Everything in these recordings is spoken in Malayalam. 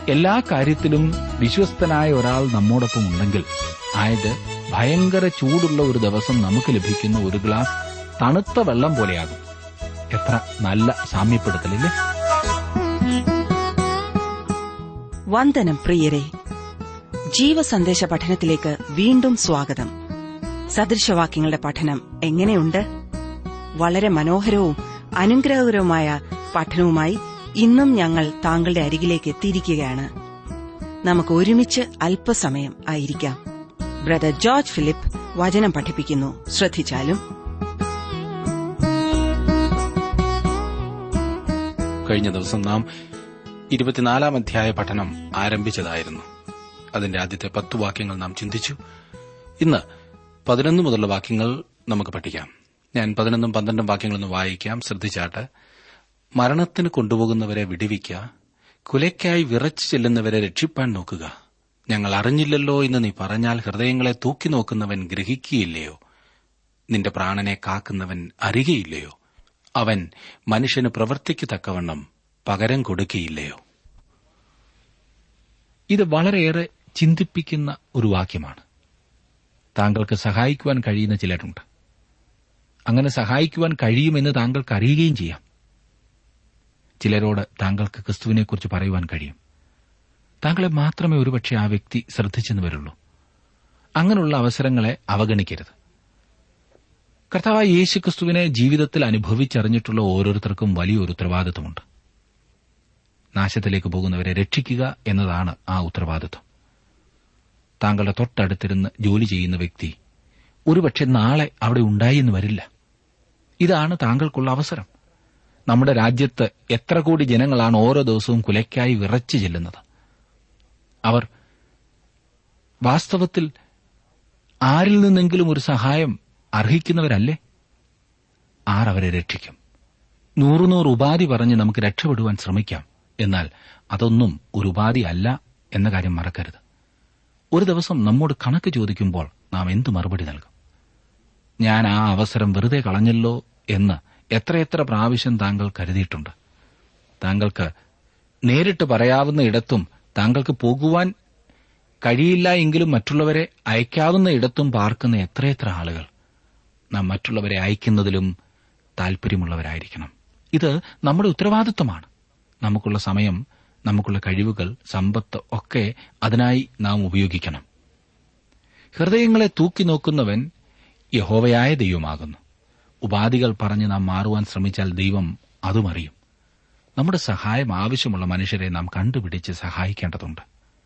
എല്ലാ കാര്യത്തിലും വിശ്വസ്തനായ ഒരാൾ നമ്മോടൊപ്പം ഉണ്ടെങ്കിൽ ആയത് ഭയങ്കര ചൂടുള്ള ഒരു ദിവസം നമുക്ക് ലഭിക്കുന്ന ഒരു ഗ്ലാസ് തണുത്ത വെള്ളം പോലെയാകും എത്ര നല്ല സാമ്യപ്പെടുത്തലില്ലേ വന്ദനം പ്രിയരെ ജീവസന്ദേശ പഠനത്തിലേക്ക് വീണ്ടും സ്വാഗതം സദൃശവാക്യങ്ങളുടെ പഠനം എങ്ങനെയുണ്ട് വളരെ മനോഹരവും അനുഗ്രഹകരവുമായ പഠനവുമായി ഇന്നും ഞങ്ങൾ താങ്കളുടെ അരികിലേക്ക് എത്തിയിരിക്കുകയാണ് നമുക്ക് ഒരുമിച്ച് അല്പസമയം ആയിരിക്കാം ബ്രദർ ജോർജ് ഫിലിപ്പ് വചനം പഠിപ്പിക്കുന്നു ശ്രദ്ധിച്ചാലും കഴിഞ്ഞ ദിവസം നാം ഇരുപത്തിനാലാം അധ്യായ പഠനം ആരംഭിച്ചതായിരുന്നു അതിന്റെ ആദ്യത്തെ പത്ത് വാക്യങ്ങൾ നാം ചിന്തിച്ചു ഇന്ന് പതിനൊന്ന് മുതലുള്ള വാക്യങ്ങൾ നമുക്ക് പഠിക്കാം ഞാൻ പതിനൊന്നും പന്ത്രണ്ടും വാക്യങ്ങളൊന്ന് വായിക്കാം ശ്രദ്ധിച്ചാട്ട് മരണത്തിന് കൊണ്ടുപോകുന്നവരെ വിടുവിക്ക കുലയ്ക്കായി വിറച്ചു ചെല്ലുന്നവരെ രക്ഷിപ്പാൻ നോക്കുക ഞങ്ങൾ അറിഞ്ഞില്ലല്ലോ എന്ന് നീ പറഞ്ഞാൽ ഹൃദയങ്ങളെ തൂക്കി നോക്കുന്നവൻ ഗ്രഹിക്കുകയില്ലയോ നിന്റെ പ്രാണനെ കാക്കുന്നവൻ അറിയുകയില്ലയോ അവൻ മനുഷ്യന് പ്രവൃത്തിക്ക് തക്കവണ്ണം പകരം കൊടുക്കുകയില്ലയോ ഇത് വളരെയേറെ ചിന്തിപ്പിക്കുന്ന ഒരു വാക്യമാണ് താങ്കൾക്ക് സഹായിക്കുവാൻ കഴിയുന്ന ചിലരുണ്ട് അങ്ങനെ സഹായിക്കുവാൻ കഴിയുമെന്ന് താങ്കൾക്ക് അറിയുകയും ചെയ്യാം ചിലരോട് താങ്കൾക്ക് ക്രിസ്തുവിനെക്കുറിച്ച് പറയുവാൻ കഴിയും താങ്കളെ മാത്രമേ ഒരുപക്ഷെ ആ വ്യക്തി ശ്രദ്ധിച്ചെന്ന് വരുള്ളൂ അങ്ങനെയുള്ള അവസരങ്ങളെ അവഗണിക്കരുത് കർത്താവായ യേശു ക്രിസ്തുവിനെ ജീവിതത്തിൽ അനുഭവിച്ചറിഞ്ഞിട്ടുള്ള ഓരോരുത്തർക്കും വലിയൊരു ഉത്തരവാദിത്വമുണ്ട് നാശത്തിലേക്ക് പോകുന്നവരെ രക്ഷിക്കുക എന്നതാണ് ആ ഉത്തരവാദിത്വം താങ്കളുടെ തൊട്ടടുത്തിരുന്ന് ജോലി ചെയ്യുന്ന വ്യക്തി ഒരുപക്ഷെ നാളെ അവിടെ ഉണ്ടായെന്ന് വരില്ല ഇതാണ് താങ്കൾക്കുള്ള അവസരം നമ്മുടെ രാജ്യത്ത് എത്ര കോടി ജനങ്ങളാണ് ഓരോ ദിവസവും കുലയ്ക്കായി വിറച്ചു ചെല്ലുന്നത് അവർ വാസ്തവത്തിൽ ആരിൽ നിന്നെങ്കിലും ഒരു സഹായം അർഹിക്കുന്നവരല്ലേ ആർ അവരെ രക്ഷിക്കും നൂറു നൂറ് ഉപാധി പറഞ്ഞ് നമുക്ക് രക്ഷപ്പെടുവാൻ ശ്രമിക്കാം എന്നാൽ അതൊന്നും ഒരു ഉപാധി അല്ല എന്ന കാര്യം മറക്കരുത് ഒരു ദിവസം നമ്മോട് കണക്ക് ചോദിക്കുമ്പോൾ നാം എന്തു മറുപടി നൽകും ഞാൻ ആ അവസരം വെറുതെ കളഞ്ഞല്ലോ എന്ന് എത്രയെത്ര പ്രാവശ്യം താങ്കൾ കരുതിയിട്ടുണ്ട് താങ്കൾക്ക് നേരിട്ട് പറയാവുന്ന ഇടത്തും താങ്കൾക്ക് പോകുവാൻ കഴിയില്ല എങ്കിലും മറ്റുള്ളവരെ അയക്കാവുന്ന ഇടത്തും പാർക്കുന്ന എത്രയെത്ര ആളുകൾ നാം മറ്റുള്ളവരെ അയക്കുന്നതിലും താൽപര്യമുള്ളവരായിരിക്കണം ഇത് നമ്മുടെ ഉത്തരവാദിത്വമാണ് നമുക്കുള്ള സമയം നമുക്കുള്ള കഴിവുകൾ സമ്പത്ത് ഒക്കെ അതിനായി നാം ഉപയോഗിക്കണം ഹൃദയങ്ങളെ തൂക്കി നോക്കുന്നവൻ യഹോവയായ ദൈവമാകുന്നു ഉപാധികൾ പറഞ്ഞ് നാം മാറുവാൻ ശ്രമിച്ചാൽ ദൈവം അതും അറിയും നമ്മുടെ സഹായം ആവശ്യമുള്ള മനുഷ്യരെ നാം കണ്ടുപിടിച്ച് സഹായിക്കേണ്ടതുണ്ട്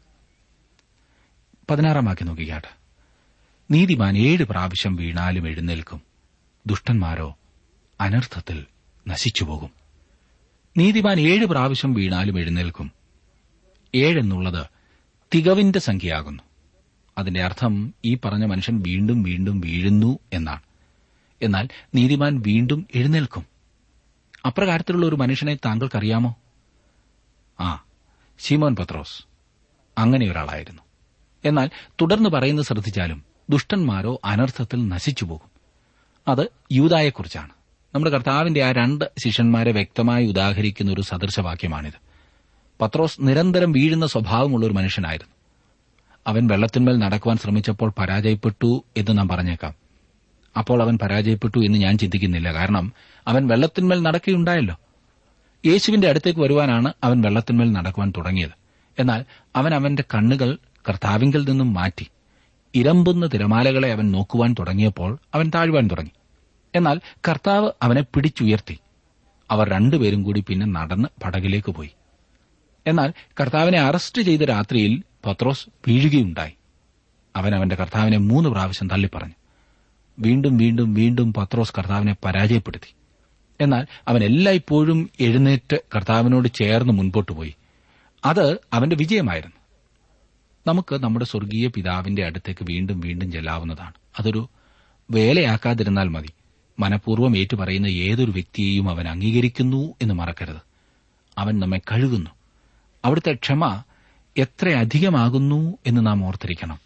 പതിനാറാം വാക്യം നോക്കിക്കാട്ട് നീതിമാൻ ഏഴ് പ്രാവശ്യം വീണാലും എഴുന്നേൽക്കും ദുഷ്ടന്മാരോ അനർത്ഥത്തിൽ നശിച്ചുപോകും നീതിമാൻ ഏഴ് പ്രാവശ്യം വീണാലും എഴുന്നേൽക്കും ഏഴെന്നുള്ളത് തികവിന്റെ സംഖ്യയാകുന്നു അതിന്റെ അർത്ഥം ഈ പറഞ്ഞ മനുഷ്യൻ വീണ്ടും വീണ്ടും വീഴുന്നു എന്നാണ് എന്നാൽ നീതിമാൻ വീണ്ടും എഴുന്നേൽക്കും അപ്രകാരത്തിലുള്ള ഒരു മനുഷ്യനെ താങ്കൾക്കറിയാമോ ആ ശിമോൻ പത്രോസ് അങ്ങനെ ഒരാളായിരുന്നു എന്നാൽ തുടർന്ന് പറയുന്നത് ശ്രദ്ധിച്ചാലും ദുഷ്ടന്മാരോ അനർത്ഥത്തിൽ നശിച്ചുപോകും അത് യൂതായെക്കുറിച്ചാണ് നമ്മുടെ കർത്താവിന്റെ ആ രണ്ട് ശിഷ്യന്മാരെ വ്യക്തമായി ഉദാഹരിക്കുന്ന ഒരു സദൃശവാക്യമാണിത് പത്രോസ് നിരന്തരം വീഴുന്ന സ്വഭാവമുള്ള ഒരു മനുഷ്യനായിരുന്നു അവൻ വെള്ളത്തിന്മേൽ നടക്കുവാൻ ശ്രമിച്ചപ്പോൾ പരാജയപ്പെട്ടു എന്ന് നാം പറഞ്ഞേക്കാം അപ്പോൾ അവൻ പരാജയപ്പെട്ടു എന്ന് ഞാൻ ചിന്തിക്കുന്നില്ല കാരണം അവൻ വെള്ളത്തിന്മേൽ നടക്കുകയുണ്ടായല്ലോ യേശുവിന്റെ അടുത്തേക്ക് വരുവാനാണ് അവൻ വെള്ളത്തിന്മേൽ നടക്കുവാൻ തുടങ്ങിയത് എന്നാൽ അവൻ അവന്റെ കണ്ണുകൾ കർത്താവിങ്കിൽ നിന്നും മാറ്റി ഇരമ്പുന്ന തിരമാലകളെ അവൻ നോക്കുവാൻ തുടങ്ങിയപ്പോൾ അവൻ താഴുവാൻ തുടങ്ങി എന്നാൽ കർത്താവ് അവനെ പിടിച്ചുയർത്തി അവർ രണ്ടുപേരും കൂടി പിന്നെ നടന്ന് പടകിലേക്ക് പോയി എന്നാൽ കർത്താവിനെ അറസ്റ്റ് ചെയ്ത രാത്രിയിൽ പത്രോസ് വീഴുകയുണ്ടായി അവൻ അവന്റെ കർത്താവിനെ മൂന്ന് പ്രാവശ്യം തള്ളിപ്പറഞ്ഞു വീണ്ടും വീണ്ടും വീണ്ടും പത്രോസ് കർത്താവിനെ പരാജയപ്പെടുത്തി എന്നാൽ അവൻ എല്ലായ്പ്പോഴും എഴുന്നേറ്റ് കർത്താവിനോട് ചേർന്ന് മുൻപോട്ട് പോയി അത് അവന്റെ വിജയമായിരുന്നു നമുക്ക് നമ്മുടെ സ്വർഗീയ പിതാവിന്റെ അടുത്തേക്ക് വീണ്ടും വീണ്ടും ചെല്ലാവുന്നതാണ് അതൊരു വേലയാക്കാതിരുന്നാൽ മതി മനഃപൂർവ്വം ഏറ്റുപറയുന്ന ഏതൊരു വ്യക്തിയെയും അവൻ അംഗീകരിക്കുന്നു എന്ന് മറക്കരുത് അവൻ നമ്മെ കഴുകുന്നു അവിടുത്തെ ക്ഷമ എത്രയധികമാകുന്നു എന്ന് നാം ഓർത്തിരിക്കണം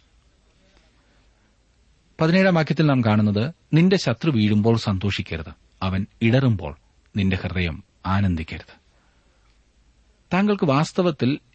പതിനേഴാം വാക്യത്തിൽ നാം കാണുന്നത് നിന്റെ ശത്രു വീഴുമ്പോൾ സന്തോഷിക്കരുത് അവൻ ഇടറുമ്പോൾ നിന്റെ ഹൃദയം ആനന്ദിക്കരുത് താങ്കൾക്ക് വാസ്തവത്തിൽ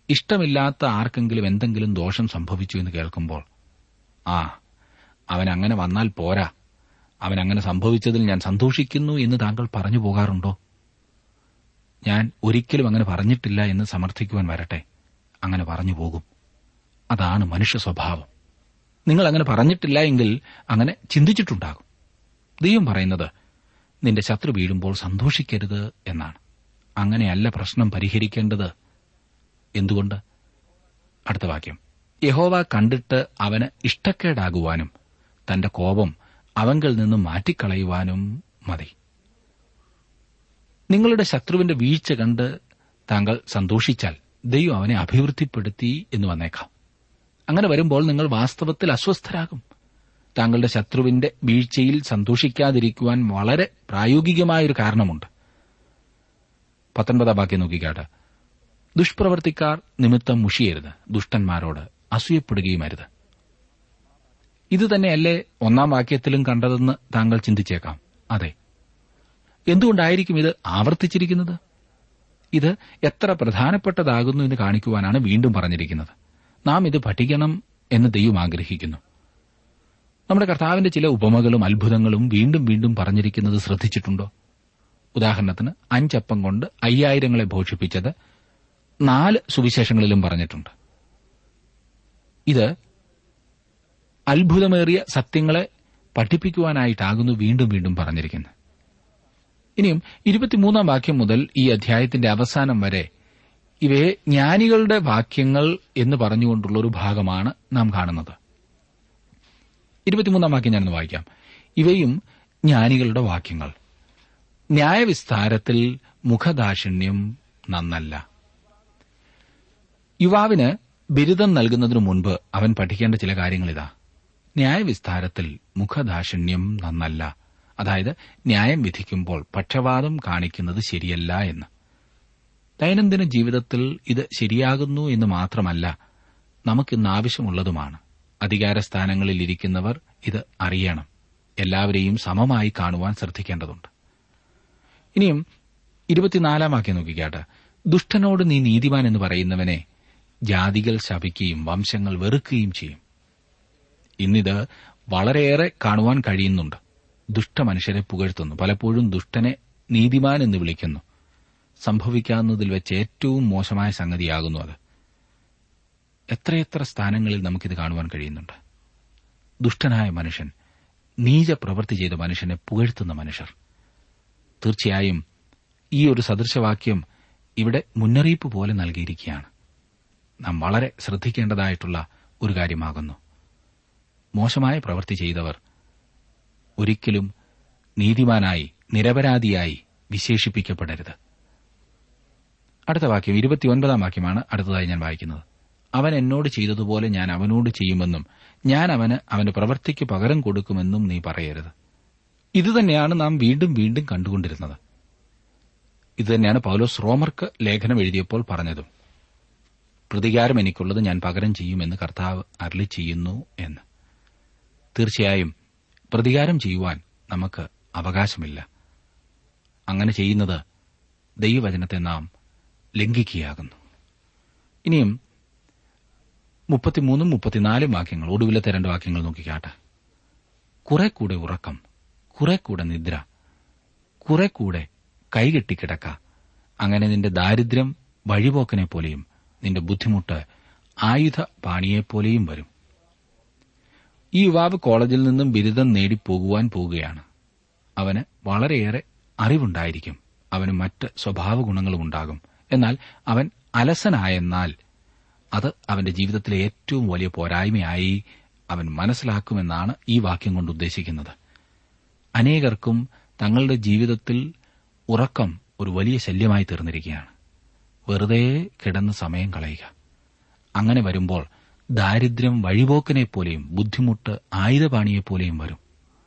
ഇഷ്ടമില്ലാത്ത ആർക്കെങ്കിലും എന്തെങ്കിലും ദോഷം സംഭവിച്ചു എന്ന് കേൾക്കുമ്പോൾ ആ അവൻ അങ്ങനെ വന്നാൽ പോരാ അവൻ അങ്ങനെ സംഭവിച്ചതിൽ ഞാൻ സന്തോഷിക്കുന്നു എന്ന് താങ്കൾ പറഞ്ഞു പോകാറുണ്ടോ ഞാൻ ഒരിക്കലും അങ്ങനെ പറഞ്ഞിട്ടില്ല എന്ന് സമർത്ഥിക്കുവാൻ വരട്ടെ അങ്ങനെ പറഞ്ഞു പോകും അതാണ് മനുഷ്യ സ്വഭാവം നിങ്ങൾ അങ്ങനെ പറഞ്ഞിട്ടില്ല എങ്കിൽ അങ്ങനെ ചിന്തിച്ചിട്ടുണ്ടാകും ദൈവം പറയുന്നത് നിന്റെ ശത്രു വീഴുമ്പോൾ സന്തോഷിക്കരുത് എന്നാണ് അങ്ങനെയല്ല പ്രശ്നം പരിഹരിക്കേണ്ടത് എന്തുകൊണ്ട് അടുത്ത വാക്യം യഹോവ കണ്ടിട്ട് അവന് ഇഷ്ടക്കേടാകുവാനും തന്റെ കോപം അവങ്കിൽ നിന്നും മാറ്റിക്കളയുവാനും മതി നിങ്ങളുടെ ശത്രുവിന്റെ വീഴ്ച കണ്ട് താങ്കൾ സന്തോഷിച്ചാൽ ദൈവം അവനെ അഭിവൃദ്ധിപ്പെടുത്തി എന്ന് വന്നേക്കാം അങ്ങനെ വരുമ്പോൾ നിങ്ങൾ വാസ്തവത്തിൽ അസ്വസ്ഥരാകും താങ്കളുടെ ശത്രുവിന്റെ വീഴ്ചയിൽ സന്തോഷിക്കാതിരിക്കുവാൻ വളരെ പ്രായോഗികമായൊരു കാരണമുണ്ട് പത്തൊൻപതാം വാക്യം നോക്കിക്കാട്ട് ദുഷ്പ്രവർത്തിക്കാർ നിമിത്തം മുഷിയരുത് ദുഷ്ടന്മാരോട് അസൂയപ്പെടുകയും അരുത് ഇത് തന്നെയല്ലേ ഒന്നാം വാക്യത്തിലും കണ്ടതെന്ന് താങ്കൾ ചിന്തിച്ചേക്കാം അതെ എന്തുകൊണ്ടായിരിക്കും ഇത് ആവർത്തിച്ചിരിക്കുന്നത് ഇത് എത്ര പ്രധാനപ്പെട്ടതാകുന്നു എന്ന് കാണിക്കുവാനാണ് വീണ്ടും പറഞ്ഞിരിക്കുന്നത് നാം ഇത് പഠിക്കണം എന്ന് ദൈവം ആഗ്രഹിക്കുന്നു നമ്മുടെ കർത്താവിന്റെ ചില ഉപമകളും അത്ഭുതങ്ങളും വീണ്ടും വീണ്ടും പറഞ്ഞിരിക്കുന്നത് ശ്രദ്ധിച്ചിട്ടുണ്ടോ ഉദാഹരണത്തിന് അഞ്ചപ്പം കൊണ്ട് അയ്യായിരങ്ങളെ ഭോഷിപ്പിച്ചത് നാല് സുവിശേഷങ്ങളിലും പറഞ്ഞിട്ടുണ്ട് ഇത് അത്ഭുതമേറിയ സത്യങ്ങളെ പഠിപ്പിക്കുവാനായിട്ടാകുന്നു വീണ്ടും വീണ്ടും പറഞ്ഞിരിക്കുന്നത് ഇനിയും ഇരുപത്തിമൂന്നാം വാക്യം മുതൽ ഈ അധ്യായത്തിന്റെ അവസാനം വരെ ഇവയെ ജ്ഞാനികളുടെ വാക്യങ്ങൾ എന്ന് പറഞ്ഞുകൊണ്ടുള്ള ഒരു ഭാഗമാണ് നാം കാണുന്നത് ഇരുപത്തിമൂന്നാം വാക്യം ഞാനൊന്ന് വായിക്കാം ഇവയും ജ്ഞാനികളുടെ വാക്യങ്ങൾ ന്യായവിസ്താരത്തിൽ മുഖദാക്ഷിണ്യം നന്നല്ല യുവാവിന് ബിരുദം നൽകുന്നതിനു മുൻപ് അവൻ പഠിക്കേണ്ട ചില കാര്യങ്ങളിതാ ന്യായവിസ്താരത്തിൽ മുഖദാക്ഷിണ്യം നന്നല്ല അതായത് ന്യായം വിധിക്കുമ്പോൾ പക്ഷപാതം കാണിക്കുന്നത് ശരിയല്ല എന്ന് ദൈനംദിന ജീവിതത്തിൽ ഇത് ശരിയാകുന്നു എന്ന് മാത്രമല്ല നമുക്കിന്ന് ആവശ്യമുള്ളതുമാണ് അധികാര സ്ഥാനങ്ങളിൽ ഇരിക്കുന്നവർ ഇത് അറിയണം എല്ലാവരെയും സമമായി കാണുവാൻ ശ്രദ്ധിക്കേണ്ടതുണ്ട് ഇനിയും ഇരുപത്തിനാലാം വാക്യം നോക്കിക്കാട്ട് ദുഷ്ടനോട് നീ നീതിമാൻ എന്ന് പറയുന്നവനെ ജാതികൾ ശപിക്കുകയും വംശങ്ങൾ വെറുക്കുകയും ചെയ്യും ഇന്നിത് വളരെയേറെ കാണുവാൻ കഴിയുന്നുണ്ട് ദുഷ്ടമനുഷ്യരെ പുകഴ്ത്തുന്നു പലപ്പോഴും ദുഷ്ടനെ നീതിമാൻ എന്ന് വിളിക്കുന്നു സംഭവിക്കാവുന്നതിൽ വെച്ച് ഏറ്റവും മോശമായ സംഗതിയാകുന്നു അത് എത്രയെത്ര സ്ഥാനങ്ങളിൽ നമുക്കിത് കാണുവാൻ കഴിയുന്നുണ്ട് ദുഷ്ടനായ മനുഷ്യൻ നീച പ്രവൃത്തി ചെയ്ത മനുഷ്യനെ പുകഴ്ത്തുന്ന മനുഷ്യർ തീർച്ചയായും ഈ ഒരു സദൃശവാക്യം ഇവിടെ മുന്നറിയിപ്പ് പോലെ നൽകിയിരിക്കുകയാണ് നാം വളരെ ശ്രദ്ധിക്കേണ്ടതായിട്ടുള്ള ഒരു കാര്യമാകുന്നു മോശമായ പ്രവൃത്തി ചെയ്തവർ ഒരിക്കലും നീതിമാനായി നിരപരാധിയായി വിശേഷിപ്പിക്കപ്പെടരുത് അടുത്ത വാക്യം ഇരുപത്തിയൊൻപതാം വാക്യമാണ് അടുത്തതായി ഞാൻ വായിക്കുന്നത് അവൻ എന്നോട് ചെയ്തതുപോലെ ഞാൻ അവനോട് ചെയ്യുമെന്നും ഞാൻ അവന് അവന്റെ പ്രവൃത്തിക്ക് പകരം കൊടുക്കുമെന്നും നീ പറയരുത് ഇതുതന്നെയാണ് നാം വീണ്ടും വീണ്ടും കണ്ടുകൊണ്ടിരുന്നത് ഇതുതന്നെയാണ് പൗലോസ് റോമർക്ക് ലേഖനം എഴുതിയപ്പോൾ പറഞ്ഞതും പ്രതികാരം എനിക്കുള്ളത് ഞാൻ പകരം ചെയ്യുമെന്ന് കർത്താവ് അരളി ചെയ്യുന്നു എന്ന് തീർച്ചയായും പ്രതികാരം ചെയ്യുവാൻ നമുക്ക് അവകാശമില്ല അങ്ങനെ ചെയ്യുന്നത് ദൈവവചനത്തെ നാം ലംഘിക്കുകയാകുന്നു ഇനിയും മുപ്പത്തിമൂന്നും മുപ്പത്തിനാലും വാക്യങ്ങൾ ഒടുവിലത്തെ രണ്ട് വാക്യങ്ങൾ നോക്കിക്കാട്ടെ കുറെ കൂടെ ഉറക്കം കുറെ കൂടെ നിദ്ര കുറെ കൂടെ കൈകെട്ടിക്കിടക്ക അങ്ങനെ നിന്റെ ദാരിദ്ര്യം വഴിപോക്കനെ പോലെയും നിന്റെ ബുദ്ധിമുട്ട് ആയുധ പാണിയെപ്പോലെയും വരും ഈ യുവാവ് കോളേജിൽ നിന്നും ബിരുദം നേടിപ്പോകുവാൻ പോകുകയാണ് അവന് വളരെയേറെ അറിവുണ്ടായിരിക്കും അവന് മറ്റ് സ്വഭാവ ഗുണങ്ങളും ഉണ്ടാകും എന്നാൽ അവൻ അലസനായെന്നാൽ അത് അവന്റെ ജീവിതത്തിലെ ഏറ്റവും വലിയ പോരായ്മയായി അവൻ മനസ്സിലാക്കുമെന്നാണ് ഈ വാക്യം കൊണ്ട് ഉദ്ദേശിക്കുന്നത് അനേകർക്കും തങ്ങളുടെ ജീവിതത്തിൽ ഉറക്കം ഒരു വലിയ ശല്യമായി തീർന്നിരിക്കുകയാണ് വെറുതെ കിടന്ന് സമയം കളയുക അങ്ങനെ വരുമ്പോൾ ദാരിദ്ര്യം വഴിപോക്കനെപ്പോലെയും ബുദ്ധിമുട്ട് ആയുധപാണിയെപ്പോലെയും വരും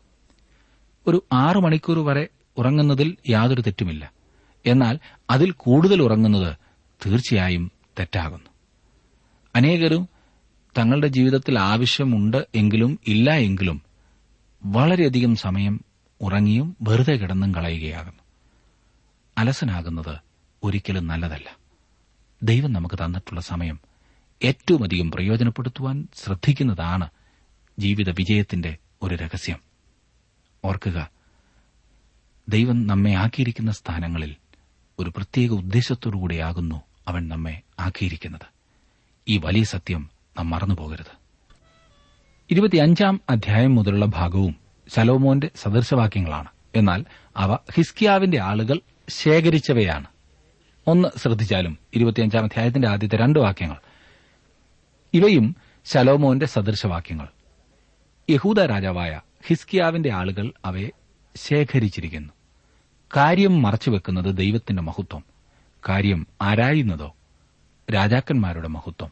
ഒരു ആറു മണിക്കൂർ വരെ ഉറങ്ങുന്നതിൽ യാതൊരു തെറ്റുമില്ല എന്നാൽ അതിൽ കൂടുതൽ ഉറങ്ങുന്നത് തീർച്ചയായും തെറ്റാകുന്നു അനേകരും തങ്ങളുടെ ജീവിതത്തിൽ ആവശ്യമുണ്ട് എങ്കിലും ഇല്ല എങ്കിലും വളരെയധികം സമയം ഉറങ്ങിയും വെറുതെ കിടന്നും കളയുകയാകുന്നു അലസനാകുന്നത് ഒരിക്കലും നല്ലതല്ല ദൈവം നമുക്ക് തന്നിട്ടുള്ള സമയം ഏറ്റവും അധികം പ്രയോജനപ്പെടുത്തുവാൻ ശ്രദ്ധിക്കുന്നതാണ് ജീവിത വിജയത്തിന്റെ ഒരു രഹസ്യം ഓർക്കുക ദൈവം നമ്മെ ആക്കിയിരിക്കുന്ന സ്ഥാനങ്ങളിൽ ഒരു പ്രത്യേക ഉദ്ദേശത്തോടുകൂടിയാകുന്നു അവൻ നമ്മെ ആക്കിയിരിക്കുന്നത് ഈ വലിയ സത്യം നാം മറന്നുപോകരുത് ഇരുപത്തിയഞ്ചാം അധ്യായം മുതലുള്ള ഭാഗവും ശലോമോന്റെ സദൃശവാക്യങ്ങളാണ് എന്നാൽ അവ ഹിസ്കിയാവിന്റെ ആളുകൾ ശേഖരിച്ചവയാണ് ഒന്ന് ശ്രദ്ധിച്ചാലും ഇരുപത്തിയഞ്ചാം അധ്യായത്തിന്റെ ആദ്യത്തെ രണ്ട് വാക്യങ്ങൾ ഇവയും ശലോമോന്റെ സദൃശവാക്യങ്ങൾ യഹൂദ രാജാവായ ഹിസ്കിയാവിന്റെ ആളുകൾ അവയെ ശേഖരിച്ചിരിക്കുന്നു കാര്യം മറച്ചുവെക്കുന്നത് ദൈവത്തിന്റെ മഹത്വം കാര്യം ആരായുന്നതോ രാജാക്കന്മാരുടെ മഹത്വം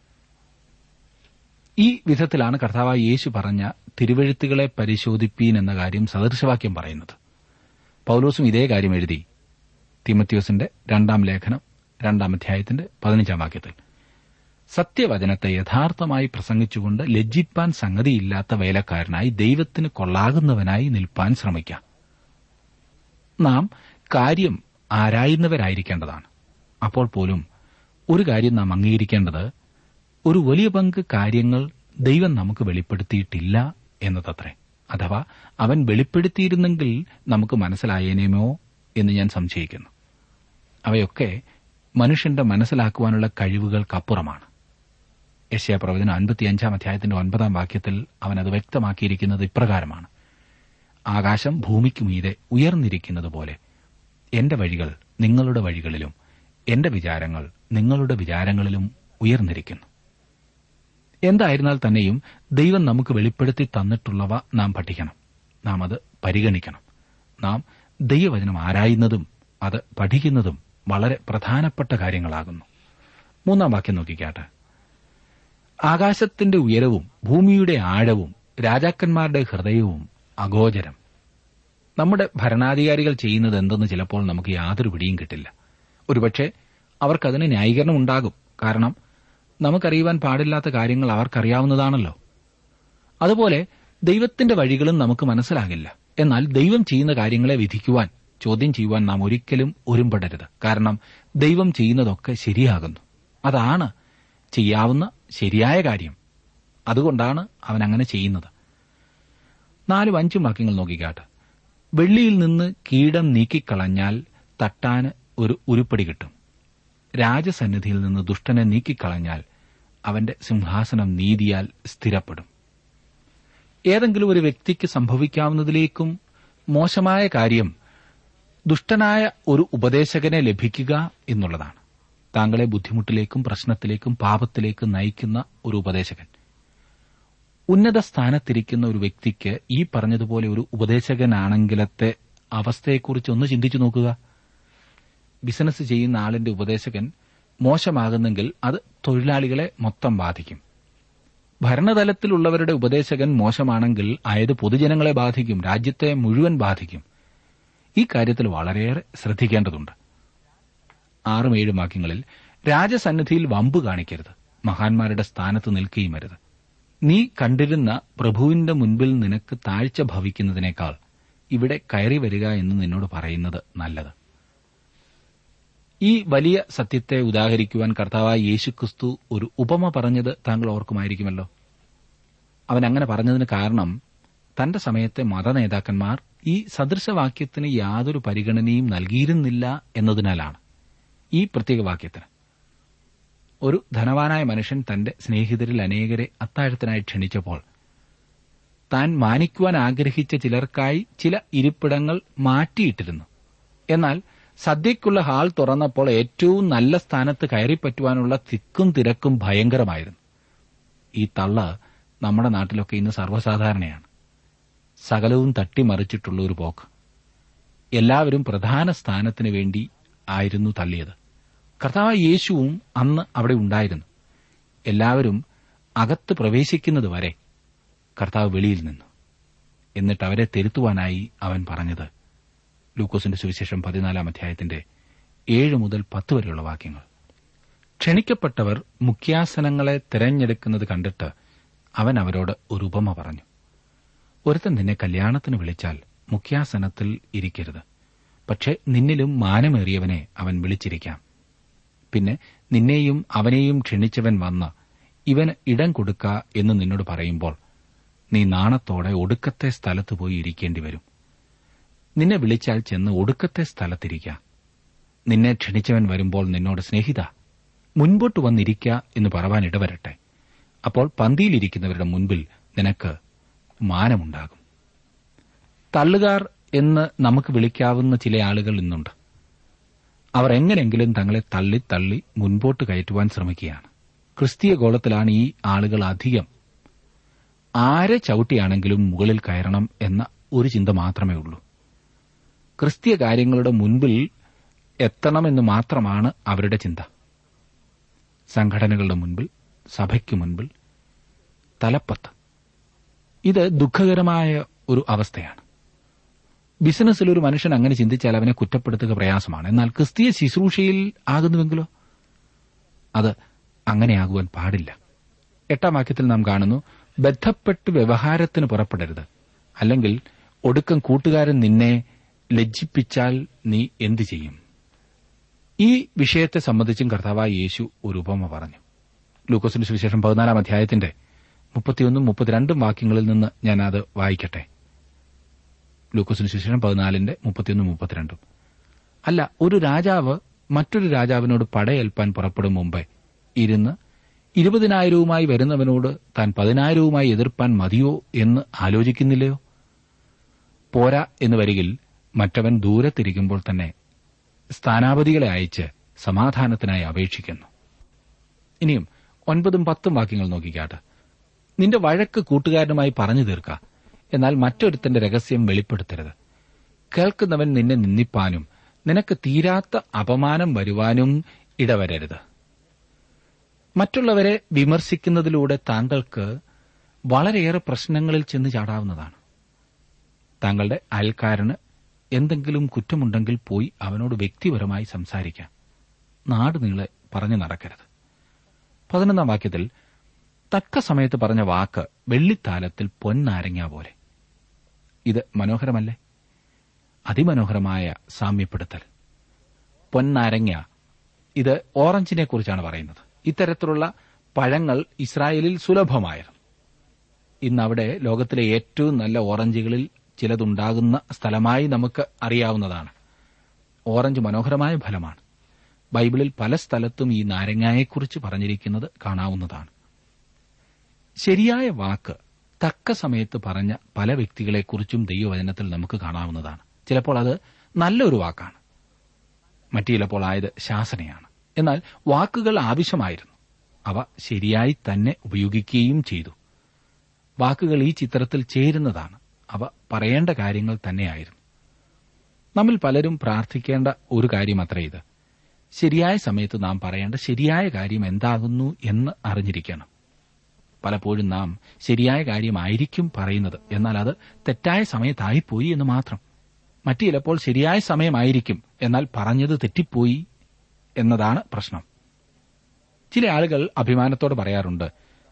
ഈ വിധത്തിലാണ് കർത്താവായ യേശു പറഞ്ഞ തിരുവഴുത്തുകളെ പരിശോധിപ്പീൻ എന്ന കാര്യം സദൃശവാക്യം പറയുന്നത് പൌലോസും ഇതേ കാര്യം എഴുതി തിമത്യോസിന്റെ രണ്ടാം ലേഖനം രണ്ടാം അധ്യായത്തിന്റെ പതിനഞ്ചാം വാക്യത്തിൽ സത്യവചനത്തെ യഥാർത്ഥമായി പ്രസംഗിച്ചുകൊണ്ട് ലജ്ജിപ്പാൻ സംഗതിയില്ലാത്ത വേലക്കാരനായി ദൈവത്തിന് കൊള്ളാകുന്നവനായി നിൽപ്പാൻ ശ്രമിക്കാം നാം കാര്യം ആരായുന്നവരായിരിക്കേണ്ടതാണ് അപ്പോൾ പോലും ഒരു കാര്യം നാം അംഗീകരിക്കേണ്ടത് ഒരു വലിയ പങ്ക് കാര്യങ്ങൾ ദൈവം നമുക്ക് വെളിപ്പെടുത്തിയിട്ടില്ല എന്നതത്രേ അഥവാ അവൻ വെളിപ്പെടുത്തിയിരുന്നെങ്കിൽ നമുക്ക് മനസ്സിലായേനേമോ എന്ന് ഞാൻ സംശയിക്കുന്നു അവയൊക്കെ മനുഷ്യന്റെ മനസ്സിലാക്കുവാനുള്ള കഴിവുകൾക്കപ്പുറമാണ് യശ്യാ പ്രവചനം അൻപത്തിയഞ്ചാം അധ്യായത്തിന്റെ ഒൻപതാം വാക്യത്തിൽ അവൻ അത് വ്യക്തമാക്കിയിരിക്കുന്നത് ഇപ്രകാരമാണ് ആകാശം ഭൂമിക്ക് മീതെ ഉയർന്നിരിക്കുന്നത് പോലെ എന്റെ വഴികൾ നിങ്ങളുടെ വഴികളിലും എന്റെ വിചാരങ്ങൾ നിങ്ങളുടെ വിചാരങ്ങളിലും ഉയർന്നിരിക്കുന്നു എന്തായിരുന്നാൽ തന്നെയും ദൈവം നമുക്ക് വെളിപ്പെടുത്തി തന്നിട്ടുള്ളവ നാം പഠിക്കണം നാം അത് പരിഗണിക്കണം നാം ദൈവവചനം ആരായുന്നതും അത് പഠിക്കുന്നതും വളരെ പ്രധാനപ്പെട്ട കാര്യങ്ങളാകുന്നു മൂന്നാം വാക്യം നോക്കിക്കാട്ടെ ആകാശത്തിന്റെ ഉയരവും ഭൂമിയുടെ ആഴവും രാജാക്കന്മാരുടെ ഹൃദയവും അഗോചരം നമ്മുടെ ഭരണാധികാരികൾ ചെയ്യുന്നത് എന്തെന്ന് ചിലപ്പോൾ നമുക്ക് യാതൊരു പിടിയും കിട്ടില്ല ഒരുപക്ഷെ അവർക്കതിന് ന്യായീകരണം ഉണ്ടാകും കാരണം നമുക്കറിയുവാൻ പാടില്ലാത്ത കാര്യങ്ങൾ അവർക്കറിയാവുന്നതാണല്ലോ അതുപോലെ ദൈവത്തിന്റെ വഴികളും നമുക്ക് മനസ്സിലാകില്ല എന്നാൽ ദൈവം ചെയ്യുന്ന കാര്യങ്ങളെ വിധിക്കുവാൻ ചോദ്യം ചെയ്യുവാൻ നാം ഒരിക്കലും ഒരുമ്പെടരുത് കാരണം ദൈവം ചെയ്യുന്നതൊക്കെ ശരിയാകുന്നു അതാണ് ചെയ്യാവുന്ന ശരിയായ കാര്യം അതുകൊണ്ടാണ് അവൻ അങ്ങനെ ചെയ്യുന്നത് നാലും അഞ്ചും വാക്യങ്ങൾ നോക്കിക്കാട്ട് വെള്ളിയിൽ നിന്ന് കീടം നീക്കിക്കളഞ്ഞാൽ തട്ടാന് ഒരു ഉരുപ്പടി കിട്ടും രാജസന്നിധിയിൽ നിന്ന് ദുഷ്ടനെ നീക്കിക്കളഞ്ഞാൽ അവന്റെ സിംഹാസനം നീതിയാൽ സ്ഥിരപ്പെടും ഏതെങ്കിലും ഒരു വ്യക്തിക്ക് സംഭവിക്കാവുന്നതിലേക്കും മോശമായ കാര്യം ദുഷ്ടനായ ഒരു ഉപദേശകനെ ലഭിക്കുക എന്നുള്ളതാണ് താങ്കളെ ബുദ്ധിമുട്ടിലേക്കും പ്രശ്നത്തിലേക്കും പാപത്തിലേക്കും നയിക്കുന്ന ഒരു ഉപദേശകൻ ഉന്നത സ്ഥാനത്തിരിക്കുന്ന ഒരു വ്യക്തിക്ക് ഈ പറഞ്ഞതുപോലെ ഒരു ഉപദേശകനാണെങ്കിലത്തെ അവസ്ഥയെക്കുറിച്ച് ഒന്ന് ചിന്തിച്ചു നോക്കുക ബിസിനസ് ചെയ്യുന്ന ആളിന്റെ ഉപദേശകൻ മോശമാകുന്നെങ്കിൽ അത് തൊഴിലാളികളെ മൊത്തം ബാധിക്കും ഭരണതലത്തിലുള്ളവരുടെ ഉപദേശകൻ മോശമാണെങ്കിൽ ആയത് പൊതുജനങ്ങളെ ബാധിക്കും രാജ്യത്തെ മുഴുവൻ ബാധിക്കും ഈ കാര്യത്തിൽ വളരെയേറെ ശ്രദ്ധിക്കേണ്ടതുണ്ട് ആറും ഏഴും വാക്യങ്ങളിൽ രാജസന്നിധിയിൽ വമ്പ് കാണിക്കരുത് മഹാന്മാരുടെ സ്ഥാനത്ത് നിൽക്കുകയും അരുത് നീ കണ്ടിരുന്ന പ്രഭുവിന്റെ മുൻപിൽ നിനക്ക് താഴ്ച ഭവിക്കുന്നതിനേക്കാൾ ഇവിടെ കയറി വരിക എന്ന് നിന്നോട് പറയുന്നത് നല്ലത് ഈ വലിയ സത്യത്തെ ഉദാഹരിക്കുവാൻ കർത്താവായ യേശുക്രിസ്തു ഒരു ഉപമ പറഞ്ഞത് താങ്കൾ ഓർക്കുമായിരിക്കുമല്ലോ അവൻ അങ്ങനെ പറഞ്ഞതിന് കാരണം തന്റെ സമയത്തെ മതനേതാക്കന്മാർ ഈ സദൃശവാക്യത്തിന് യാതൊരു പരിഗണനയും നൽകിയിരുന്നില്ല എന്നതിനാലാണ് ഈ പ്രത്യേക വാക്യത്തിന് ഒരു ധനവാനായ മനുഷ്യൻ തന്റെ സ്നേഹിതരിൽ അനേകരെ അത്താഴത്തിനായി ക്ഷണിച്ചപ്പോൾ താൻ മാനിക്കുവാൻ ആഗ്രഹിച്ച ചിലർക്കായി ചില ഇരിപ്പിടങ്ങൾ മാറ്റിയിട്ടിരുന്നു എന്നാൽ സദ്യയ്ക്കുള്ള ഹാൾ തുറന്നപ്പോൾ ഏറ്റവും നല്ല സ്ഥാനത്ത് കയറിപ്പറ്റുവാനുള്ള തിക്കും തിരക്കും ഭയങ്കരമായിരുന്നു ഈ തള്ള നമ്മുടെ നാട്ടിലൊക്കെ ഇന്ന് സർവ്വസാധാരണയാണ് സകലവും തട്ടിമറിച്ചിട്ടുള്ള ഒരു പോക്ക് എല്ലാവരും പ്രധാന സ്ഥാനത്തിന് വേണ്ടി ആയിരുന്നു തള്ളിയത് കർത്താവ് യേശുവും അന്ന് അവിടെ ഉണ്ടായിരുന്നു എല്ലാവരും അകത്ത് പ്രവേശിക്കുന്നത് വരെ കർത്താവ് വെളിയിൽ നിന്നു എന്നിട്ട് അവരെ തിരുത്തുവാനായി അവൻ പറഞ്ഞത് ലൂക്കോസിന്റെ സുവിശേഷം പതിനാലാം അധ്യായത്തിന്റെ ഏഴ് മുതൽ പത്ത് വരെയുള്ള വാക്യങ്ങൾ ക്ഷണിക്കപ്പെട്ടവർ മുഖ്യാസനങ്ങളെ തിരഞ്ഞെടുക്കുന്നത് കണ്ടിട്ട് അവൻ അവരോട് ഒരു ഉപമ പറഞ്ഞു ഒരുത്തൻ നിന്നെ കല്യാണത്തിന് വിളിച്ചാൽ മുഖ്യാസനത്തിൽ ഇരിക്കരുത് പക്ഷെ നിന്നിലും മാനമേറിയവനെ അവൻ വിളിച്ചിരിക്കാം പിന്നെ നിന്നെയും അവനെയും ക്ഷണിച്ചവൻ വന്ന് ഇവന് ഇടം കൊടുക്ക എന്ന് നിന്നോട് പറയുമ്പോൾ നീ നാണത്തോടെ ഒടുക്കത്തെ സ്ഥലത്ത് പോയി ഇരിക്കേണ്ടി വരും നിന്നെ വിളിച്ചാൽ ചെന്ന് ഒടുക്കത്തെ സ്ഥലത്തിരിക്ക നിന്നെ ക്ഷണിച്ചവൻ വരുമ്പോൾ നിന്നോട് സ്നേഹിത മുൻപോട്ട് വന്നിരിക്ക എന്ന് പറവാൻ ഇടവരട്ടെ അപ്പോൾ പന്തിയിലിരിക്കുന്നവരുടെ മുൻപിൽ നിനക്ക് മാനമുണ്ടാകും തള്ളുകാർ എന്ന് നമുക്ക് വിളിക്കാവുന്ന ചില ആളുകൾ ഇന്നുണ്ട് അവർ എങ്ങനെങ്കിലും തങ്ങളെ തള്ളി തള്ളി മുൻപോട്ട് കയറ്റുവാൻ ശ്രമിക്കുകയാണ് ക്രിസ്തീയ ഗോളത്തിലാണ് ഈ ആളുകൾ അധികം ആരെ ചവിട്ടിയാണെങ്കിലും മുകളിൽ കയറണം എന്ന ഒരു ചിന്ത മാത്രമേ ഉള്ളൂ ക്രിസ്തീയ കാര്യങ്ങളുടെ മുൻപിൽ എത്തണമെന്ന് മാത്രമാണ് അവരുടെ ചിന്ത സംഘടനകളുടെ മുൻപിൽ സഭയ്ക്ക് മുൻപിൽ തലപ്പത്ത് ഇത് ദുഃഖകരമായ ഒരു അവസ്ഥയാണ് ബിസിനസ്സിൽ ഒരു മനുഷ്യൻ അങ്ങനെ ചിന്തിച്ചാൽ അവനെ കുറ്റപ്പെടുത്തുക പ്രയാസമാണ് എന്നാൽ ക്രിസ്തീയ ശുശ്രൂഷയിൽ ആകുന്നുവെങ്കിലോ അത് അങ്ങനെയാകുവാൻ പാടില്ല എട്ടാം വാക്യത്തിൽ നാം കാണുന്നു ബന്ധപ്പെട്ട് വ്യവഹാരത്തിന് പുറപ്പെടരുത് അല്ലെങ്കിൽ ഒടുക്കം കൂട്ടുകാരൻ നിന്നെ ലജ്ജിപ്പിച്ചാൽ നീ എന്തു ചെയ്യും ഈ വിഷയത്തെ സംബന്ധിച്ചും കർത്താവായ യേശു ഒരു ഉപമ പറഞ്ഞു ലൂക്കോസിന്റെ സുവിശേഷം പതിനാലാം അധ്യായത്തിന്റെ മുപ്പത്തിയൊന്നും മുപ്പത്തിരണ്ടും വാക്യങ്ങളിൽ നിന്ന് ഞാൻ അത് വായിക്കട്ടെ ലൂക്കോസിന് സുവിശേഷം പതിനാലിന്റെ മുപ്പത്തിയൊന്നും മുപ്പത്തിരണ്ടും അല്ല ഒരു രാജാവ് മറ്റൊരു രാജാവിനോട് പടയേൽപ്പാൻ പുറപ്പെടും മുമ്പേ ഇരുന്ന് ഇരുപതിനായിരവുമായി വരുന്നവനോട് താൻ പതിനായിരവുമായി എതിർപ്പാൻ മതിയോ എന്ന് ആലോചിക്കുന്നില്ലയോ പോരാ എന്ന് വരികിൽ മറ്റവൻ ദൂരത്തിരിക്കുമ്പോൾ തന്നെ സ്ഥാനാപതികളെ അയച്ച് സമാധാനത്തിനായി അപേക്ഷിക്കുന്നു ഇനിയും ഒൻപതും പത്തും വാക്യങ്ങൾ നോക്കിക്കാട്ട് നിന്റെ വഴക്ക് കൂട്ടുകാരനുമായി പറഞ്ഞു തീർക്ക എന്നാൽ മറ്റൊരുത്തന്റെ രഹസ്യം വെളിപ്പെടുത്തരുത് കേൾക്കുന്നവൻ നിന്നെ നിന്ദിപ്പാനും നിനക്ക് തീരാത്ത അപമാനം വരുവാനും ഇടവരരുത് മറ്റുള്ളവരെ വിമർശിക്കുന്നതിലൂടെ താങ്കൾക്ക് വളരെയേറെ പ്രശ്നങ്ങളിൽ ചെന്ന് ചാടാവുന്നതാണ് താങ്കളുടെ അയൽക്കാരന് എന്തെങ്കിലും കുറ്റമുണ്ടെങ്കിൽ പോയി അവനോട് വ്യക്തിപരമായി സംസാരിക്കാം നാട് നീളെ പറഞ്ഞു നടക്കരുത് പതിനൊന്നാം വാക്യത്തിൽ തക്ക സമയത്ത് പറഞ്ഞ വാക്ക് വെള്ളിത്താലത്തിൽ പൊന്നാരങ്ങ പോലെ ഇത് മനോഹരമല്ലേ അതിമനോഹരമായ സാമ്യപ്പെടുത്തൽ പൊന്നാരങ്ങ ഇത് ഓറഞ്ചിനെ കുറിച്ചാണ് പറയുന്നത് ഇത്തരത്തിലുള്ള പഴങ്ങൾ ഇസ്രായേലിൽ സുലഭമായിരുന്നു ഇന്ന് അവിടെ ലോകത്തിലെ ഏറ്റവും നല്ല ഓറഞ്ചുകളിൽ ചിലതുണ്ടാകുന്ന സ്ഥലമായി നമുക്ക് അറിയാവുന്നതാണ് ഓറഞ്ച് മനോഹരമായ ഫലമാണ് ബൈബിളിൽ പല സ്ഥലത്തും ഈ നാരങ്ങയെക്കുറിച്ച് പറഞ്ഞിരിക്കുന്നത് കാണാവുന്നതാണ് ശരിയായ വാക്ക് തക്ക സമയത്ത് പറഞ്ഞ പല വ്യക്തികളെക്കുറിച്ചും ദൈവവചനത്തിൽ നമുക്ക് കാണാവുന്നതാണ് ചിലപ്പോൾ അത് നല്ലൊരു വാക്കാണ് മറ്റു ചിലപ്പോൾ ആയത് ശാസനയാണ് എന്നാൽ വാക്കുകൾ ആവശ്യമായിരുന്നു അവ ശരിയായി തന്നെ ഉപയോഗിക്കുകയും ചെയ്തു വാക്കുകൾ ഈ ചിത്രത്തിൽ ചേരുന്നതാണ് അവ പറയേണ്ട കാര്യങ്ങൾ തന്നെയായിരുന്നു നമ്മിൽ പലരും പ്രാർത്ഥിക്കേണ്ട ഒരു കാര്യം അത്ര ഇത് ശരിയായ സമയത്ത് നാം പറയേണ്ട ശരിയായ കാര്യം എന്താകുന്നു എന്ന് അറിഞ്ഞിരിക്കണം പലപ്പോഴും നാം ശരിയായ കാര്യമായിരിക്കും പറയുന്നത് എന്നാൽ അത് തെറ്റായ സമയത്തായിപ്പോയി എന്ന് മാത്രം മറ്റു ചിലപ്പോൾ ശരിയായ സമയമായിരിക്കും എന്നാൽ പറഞ്ഞത് തെറ്റിപ്പോയി എന്നതാണ് പ്രശ്നം ചില ആളുകൾ അഭിമാനത്തോട് പറയാറുണ്ട്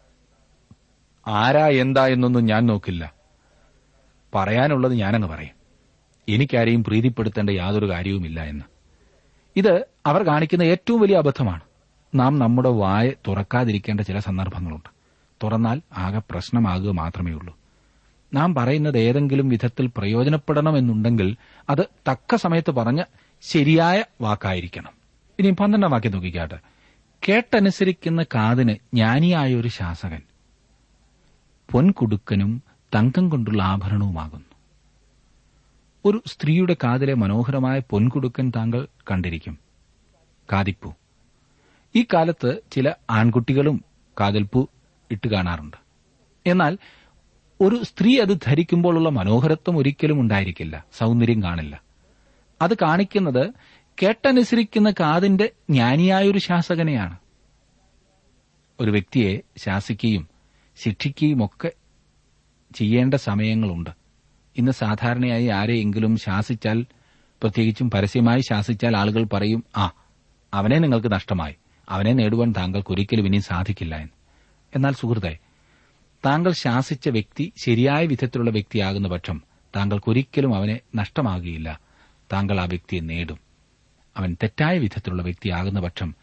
ആരാ എന്താ എന്നൊന്നും ഞാൻ നോക്കില്ല പറയാനുള്ളത് ഞാനങ്ങ് പറയും എനിക്കാരെയും പ്രീതിപ്പെടുത്തേണ്ട യാതൊരു കാര്യവുമില്ല എന്ന് ഇത് അവർ കാണിക്കുന്ന ഏറ്റവും വലിയ അബദ്ധമാണ് നാം നമ്മുടെ വായ തുറക്കാതിരിക്കേണ്ട ചില സന്ദർഭങ്ങളുണ്ട് തുറന്നാൽ ആകെ പ്രശ്നമാകുക മാത്രമേ ഉള്ളൂ നാം പറയുന്നത് ഏതെങ്കിലും വിധത്തിൽ പ്രയോജനപ്പെടണമെന്നുണ്ടെങ്കിൽ അത് തക്ക സമയത്ത് പറഞ്ഞ ശരിയായ വാക്കായിരിക്കണം ഇനി പന്ത്രണ്ടാം വാക്യം നോക്കിക്കാട്ടെ കേട്ടനുസരിക്കുന്ന കാതിന് ജ്ഞാനിയായ ഒരു ശാസകൻ പൊൻകുടുക്കനും തങ്കം കൊണ്ടുള്ള ആഭരണവുമാകുന്നു ഒരു സ്ത്രീയുടെ കാതിലെ മനോഹരമായ പൊൻകുടുക്കൻ താങ്കൾ കണ്ടിരിക്കും കാതിപ്പൂ ഈ കാലത്ത് ചില ആൺകുട്ടികളും കാതിൽപ്പൂ ഇട്ട് കാണാറുണ്ട് എന്നാൽ ഒരു സ്ത്രീ അത് ധരിക്കുമ്പോഴുള്ള മനോഹരത്വം ഒരിക്കലും ഉണ്ടായിരിക്കില്ല സൗന്ദര്യം കാണില്ല അത് കാണിക്കുന്നത് കേട്ടനുസരിക്കുന്ന കാതിന്റെ ജ്ഞാനിയായൊരു ശാസകനെയാണ് ഒരു വ്യക്തിയെ ശാസിക്കുകയും ശിക്ഷിക്കുകയും ഒക്കെ ചെയ്യേണ്ട സമയങ്ങളുണ്ട് ഇന്ന് സാധാരണയായി ആരെയെങ്കിലും ശാസിച്ചാൽ പ്രത്യേകിച്ചും പരസ്യമായി ശാസിച്ചാൽ ആളുകൾ പറയും ആ അവനെ നിങ്ങൾക്ക് നഷ്ടമായി അവനെ നേടുവാൻ താങ്കൾക്ക് ഒരിക്കലും ഇനി സാധിക്കില്ല എന്ന് എന്നാൽ സുഹൃത്തെ താങ്കൾ ശാസിച്ച വ്യക്തി ശരിയായ വിധത്തിലുള്ള വ്യക്തിയാകുന്ന പക്ഷം താങ്കൾക്കൊരിക്കലും അവനെ നഷ്ടമാകുകയില്ല താങ്കൾ ആ വ്യക്തിയെ നേടും അവൻ തെറ്റായ വിധത്തിലുള്ള വ്യക്തിയാകുന്ന പക്ഷം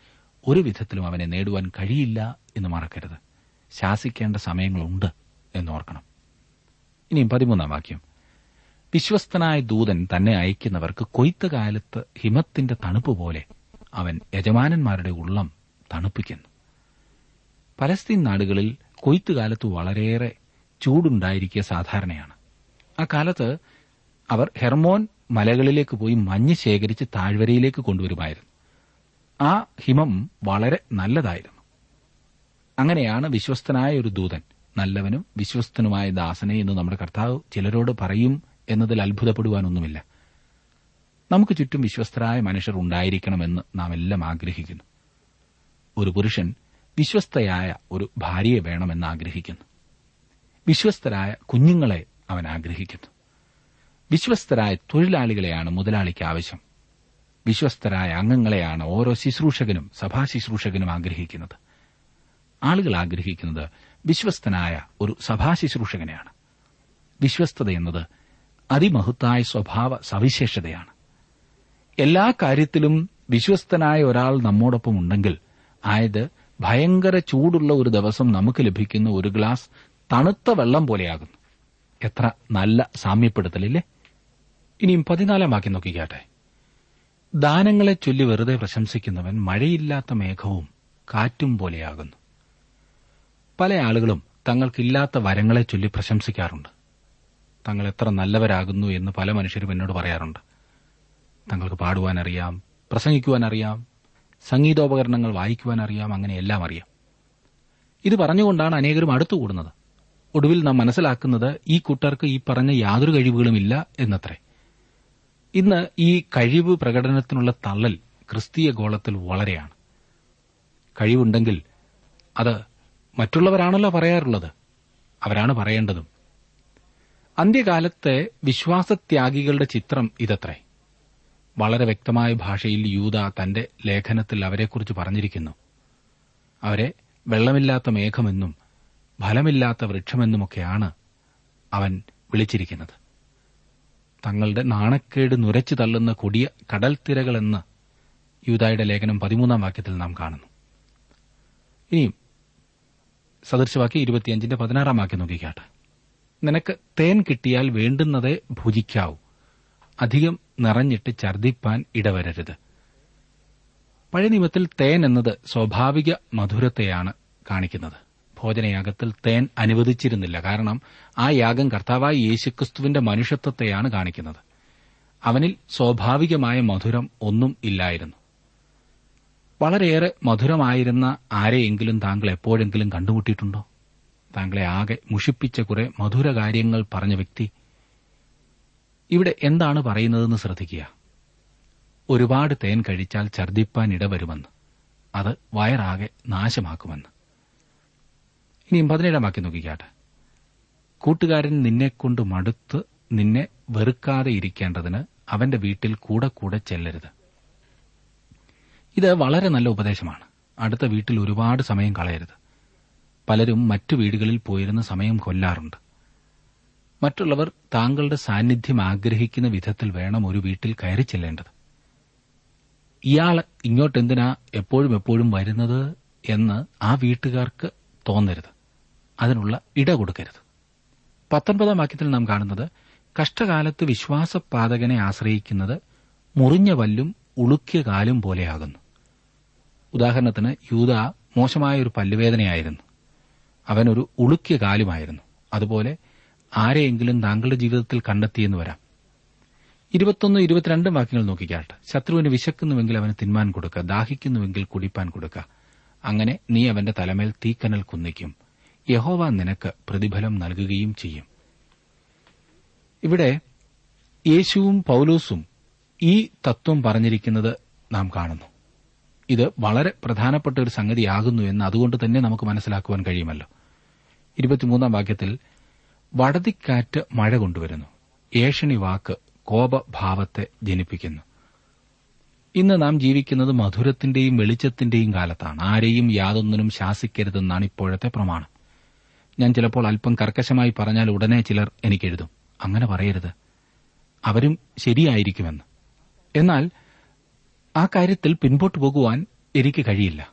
ഒരു വിധത്തിലും അവനെ നേടുവാൻ കഴിയില്ല എന്ന് മറക്കരുത് ശാസിക്കേണ്ട സമയങ്ങളുണ്ട് എന്നോർക്കണം ഇനിയും പതിമൂന്നാം വാക്യം വിശ്വസ്തനായ ദൂതൻ തന്നെ അയക്കുന്നവർക്ക് കൊയ്ത്ത് കാലത്ത് ഹിമത്തിന്റെ തണുപ്പ് പോലെ അവൻ യജമാനന്മാരുടെ ഉള്ളം തണുപ്പിക്കുന്നു പലസ്തീൻ നാടുകളിൽ കൊയ്ത്തുകാലത്ത് വളരെയേറെ ചൂടുണ്ടായിരിക്കുക സാധാരണയാണ് ആ കാലത്ത് അവർ ഹെർമോൻ മലകളിലേക്ക് പോയി മഞ്ഞ് ശേഖരിച്ച് താഴ്വരയിലേക്ക് കൊണ്ടുവരുമായിരുന്നു ആ ഹിമം വളരെ നല്ലതായിരുന്നു അങ്ങനെയാണ് വിശ്വസ്തനായ ഒരു ദൂതൻ നല്ലവനും വിശ്വസ്തനുമായ ദാസനെ എന്ന് നമ്മുടെ കർത്താവ് ചിലരോട് പറയും എന്നതിൽ അത്ഭുതപ്പെടുവാനൊന്നുമില്ല നമുക്ക് ചുറ്റും വിശ്വസ്തരായ മനുഷ്യർ ഉണ്ടായിരിക്കണമെന്ന് നാം എല്ലാം ആഗ്രഹിക്കുന്നു ഒരു പുരുഷൻ വിശ്വസ്തയായ ഒരു ഭാര്യയെ വേണമെന്ന് ആഗ്രഹിക്കുന്നു വിശ്വസ്തരായ കുഞ്ഞുങ്ങളെ അവൻ ആഗ്രഹിക്കുന്നു വിശ്വസ്തരായ തൊഴിലാളികളെയാണ് മുതലാളിക്ക് ആവശ്യം വിശ്വസ്തരായ അംഗങ്ങളെയാണ് ഓരോ ശുശ്രൂഷകനും സഭാ ശുശ്രൂഷകനും ആഗ്രഹിക്കുന്നത് ആളുകൾ ആഗ്രഹിക്കുന്നത് വിശ്വസ്തനായ ഒരു സഭാ ശുശ്രൂഷകനെയാണ് വിശ്വസ്തത എന്നത് അതിമഹത്തായ സ്വഭാവ സവിശേഷതയാണ് എല്ലാ കാര്യത്തിലും വിശ്വസ്തനായ ഒരാൾ നമ്മോടൊപ്പം ഉണ്ടെങ്കിൽ ആയത് ഭയങ്കര ചൂടുള്ള ഒരു ദിവസം നമുക്ക് ലഭിക്കുന്ന ഒരു ഗ്ലാസ് തണുത്ത വെള്ളം പോലെയാകുന്നു എത്ര നല്ല സാമ്യപ്പെടുത്തലില്ലേ ഇനിയും പതിനാലാം വാക്യം നോക്കിക്കാട്ടെ ദാനങ്ങളെ ചൊല്ലി വെറുതെ പ്രശംസിക്കുന്നവൻ മഴയില്ലാത്ത മേഘവും കാറ്റും പോലെയാകുന്നു പല ആളുകളും തങ്ങൾക്കില്ലാത്ത വരങ്ങളെ ചൊല്ലി പ്രശംസിക്കാറുണ്ട് തങ്ങൾ എത്ര നല്ലവരാകുന്നു എന്ന് പല മനുഷ്യരും എന്നോട് പറയാറുണ്ട് തങ്ങൾക്ക് പാടുവാൻ അറിയാം പ്രസംഗിക്കുവാൻ അറിയാം സംഗീതോപകരണങ്ങൾ വായിക്കുവാൻ അറിയാം അങ്ങനെ എല്ലാം അറിയാം ഇത് പറഞ്ഞുകൊണ്ടാണ് അനേകരും അടുത്തുകൂടുന്നത് ഒടുവിൽ നാം മനസ്സിലാക്കുന്നത് ഈ കൂട്ടർക്ക് ഈ പറഞ്ഞ യാതൊരു കഴിവുകളുമില്ല എന്നത്രേ ഇന്ന് ഈ കഴിവ് പ്രകടനത്തിനുള്ള തള്ളൽ ക്രിസ്തീയ ഗോളത്തിൽ വളരെയാണ് കഴിവുണ്ടെങ്കിൽ അത് മറ്റുള്ളവരാണല്ലോ പറയാറുള്ളത് അവരാണ് പറയേണ്ടതും അന്ത്യകാലത്തെ വിശ്വാസത്യാഗികളുടെ ചിത്രം ഇതത്രേ വളരെ വ്യക്തമായ ഭാഷയിൽ യൂത തന്റെ ലേഖനത്തിൽ അവരെക്കുറിച്ച് പറഞ്ഞിരിക്കുന്നു അവരെ വെള്ളമില്ലാത്ത മേഘമെന്നും ഫലമില്ലാത്ത വൃക്ഷമെന്നുമൊക്കെയാണ് അവൻ വിളിച്ചിരിക്കുന്നത് തങ്ങളുടെ നാണക്കേട് നുരച്ചു തള്ളുന്ന കൊടിയ കടൽ തിരകളെന്ന് യൂതായുടെ ലേഖനം പതിമൂന്നാം വാക്യത്തിൽ നാം കാണുന്നു ഇനിയും സദൃശവാക്യം ഇരുപത്തിയഞ്ചിന്റെ പതിനാറാം വാക്യം നോക്കിക്കാട്ടെ നിനക്ക് തേൻ കിട്ടിയാൽ വേണ്ടുന്നതേ ഭുജിക്കാവൂ അധികം നിറഞ്ഞിട്ട് ഛർദിപ്പാൻ ഇടവരരുത് പഴയ നിയമത്തിൽ തേൻ എന്നത് സ്വാഭാവിക മധുരത്തെയാണ് കാണിക്കുന്നത് ഭോജനയാഗത്തിൽ തേൻ അനുവദിച്ചിരുന്നില്ല കാരണം ആ യാഗം കർത്താവായ യേശുക്രിസ്തുവിന്റെ മനുഷ്യത്വത്തെയാണ് കാണിക്കുന്നത് അവനിൽ സ്വാഭാവികമായ മധുരം ഒന്നും ഇല്ലായിരുന്നു വളരെയേറെ മധുരമായിരുന്ന ആരെയെങ്കിലും താങ്കൾ എപ്പോഴെങ്കിലും കണ്ടുമുട്ടിയിട്ടുണ്ടോ താങ്കളെ ആകെ മുഷിപ്പിച്ച കുറെ മധുര കാര്യങ്ങൾ പറഞ്ഞ വ്യക്തി ഇവിടെ എന്താണ് പറയുന്നതെന്ന് ശ്രദ്ധിക്കുക ഒരുപാട് തേൻ കഴിച്ചാൽ ഛർദിപ്പാൻ ഇടവരുമെന്ന് അത് വയറാകെ നാശമാക്കുമെന്ന് ഇനിയും പതിനേഴാം വാക്യം നോക്കിക്കാട്ടെ കൂട്ടുകാരൻ നിന്നെക്കൊണ്ട് മടുത്ത് നിന്നെ വെറുക്കാതെ ഇരിക്കേണ്ടതിന് അവന്റെ വീട്ടിൽ കൂടെ കൂടെ ചെല്ലരുത് ഇത് വളരെ നല്ല ഉപദേശമാണ് അടുത്ത വീട്ടിൽ ഒരുപാട് സമയം കളയരുത് പലരും മറ്റു വീടുകളിൽ പോയിരുന്ന സമയം കൊല്ലാറുണ്ട് മറ്റുള്ളവർ താങ്കളുടെ സാന്നിധ്യം ആഗ്രഹിക്കുന്ന വിധത്തിൽ വേണം ഒരു വീട്ടിൽ കയറി ചെല്ലേണ്ടത് ഇയാൾ ഇങ്ങോട്ടെന്തിനാ എപ്പോഴും എപ്പോഴും വരുന്നത് എന്ന് ആ വീട്ടുകാർക്ക് തോന്നരുത് അതിനുള്ള ഇട കൊടുക്കരുത് പത്തൊൻപതാം വാക്യത്തിൽ നാം കാണുന്നത് കഷ്ടകാലത്ത് വിശ്വാസപാതകനെ ആശ്രയിക്കുന്നത് മുറിഞ്ഞ വല്ലും ഉളുക്കിയ കാലും പോലെയാകുന്നു ഉദാഹരണത്തിന് യൂത മോശമായ ഒരു പല്ലുവേദനയായിരുന്നു അവനൊരു ഉളുക്കിയ കാലുമായിരുന്നു അതുപോലെ ആരെയെങ്കിലും താങ്കളുടെ ജീവിതത്തിൽ കണ്ടെത്തിയെന്ന് വരാം ഇരുപത്തൊന്ന് ഇരുപത്തിരണ്ടും വാക്യങ്ങൾ നോക്കിക്കാട്ടെ ശത്രുവിന് വിശക്കുന്നുവെങ്കിൽ അവന് തിന്മാൻ കൊടുക്കുക ദാഹിക്കുന്നുവെങ്കിൽ കുടിപ്പാൻ കൊടുക്കുക അങ്ങനെ നീ അവന്റെ തലമേൽ തീക്കനൽ കുന്നിക്കും യഹോവ നിനക്ക് പ്രതിഫലം നൽകുകയും ചെയ്യും ഇവിടെ യേശുവും പൌലോസും ഈ തത്വം പറഞ്ഞിരിക്കുന്നത് നാം കാണുന്നു ഇത് വളരെ പ്രധാനപ്പെട്ട ഒരു സംഗതിയാകുന്നു എന്ന് അതുകൊണ്ട് തന്നെ നമുക്ക് മനസ്സിലാക്കുവാൻ കഴിയുമല്ലോ ഇരുപത്തിമൂന്നാം വാക്യത്തിൽ വടതിക്കാറ്റ് മഴ കൊണ്ടുവരുന്നു ഏഷണി വാക്ക് കോപഭാവത്തെ ജനിപ്പിക്കുന്നു ഇന്ന് നാം ജീവിക്കുന്നത് മധുരത്തിന്റെയും വെളിച്ചത്തിന്റെയും കാലത്താണ് ആരെയും യാതൊന്നിനും ശാസിക്കരുതെന്നാണ് ഇപ്പോഴത്തെ പ്രമാണം ഞാൻ ചിലപ്പോൾ അല്പം കർക്കശമായി പറഞ്ഞാൽ ഉടനെ ചിലർ എനിക്കെഴുതും അങ്ങനെ പറയരുത് അവരും ശരിയായിരിക്കുമെന്ന് എന്നാൽ ആ കാര്യത്തിൽ പിൻപോട്ട് പോകുവാൻ എനിക്ക് കഴിയില്ല